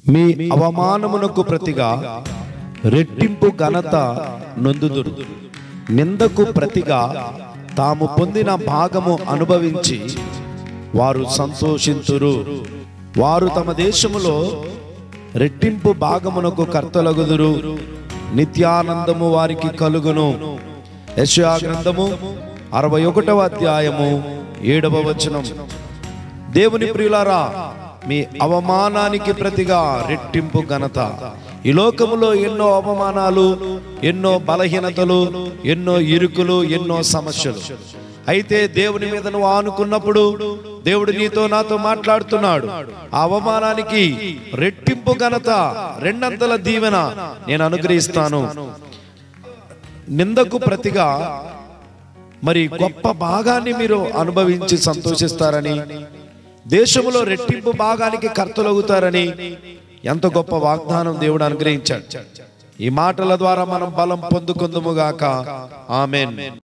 మీ అవమానమునకు ప్రతిగా రెట్టింపు ఘనత నొందుదురు నిందకు ప్రతిగా తాము పొందిన భాగము అనుభవించి వారు సంతోషింతురు వారు తమ దేశములో రెట్టింపు భాగమునకు కర్తలగుదురు నిత్యానందము వారికి కలుగును యెషయా గ్రంథము అరవై ఒకటవ అధ్యాయము ఏడవ వచనం దేవుని ప్రియులారా మీ అవమానానికి ప్రతిగా రెట్టింపు ఘనత ఈ లోకములో ఎన్నో అవమానాలు ఎన్నో బలహీనతలు ఎన్నో ఇరుకులు ఎన్నో సమస్యలు అయితే దేవుని మీద నువ్వు ఆనుకున్నప్పుడు దేవుడు నీతో నాతో మాట్లాడుతున్నాడు ఆ అవమానానికి రెట్టింపు ఘనత రెండంతల దీవెన నేను అనుగ్రహిస్తాను నిందకు ప్రతిగా మరి గొప్ప భాగాన్ని మీరు అనుభవించి సంతోషిస్తారని దేశములో రెట్టింపు భాగానికి కర్తలవుతారని ఎంత గొప్ప వాగ్దానం దేవుడు అనుగ్రహించాడు ఈ మాటల ద్వారా మనం బలం పొందుకుందుముగాక ఆమెన్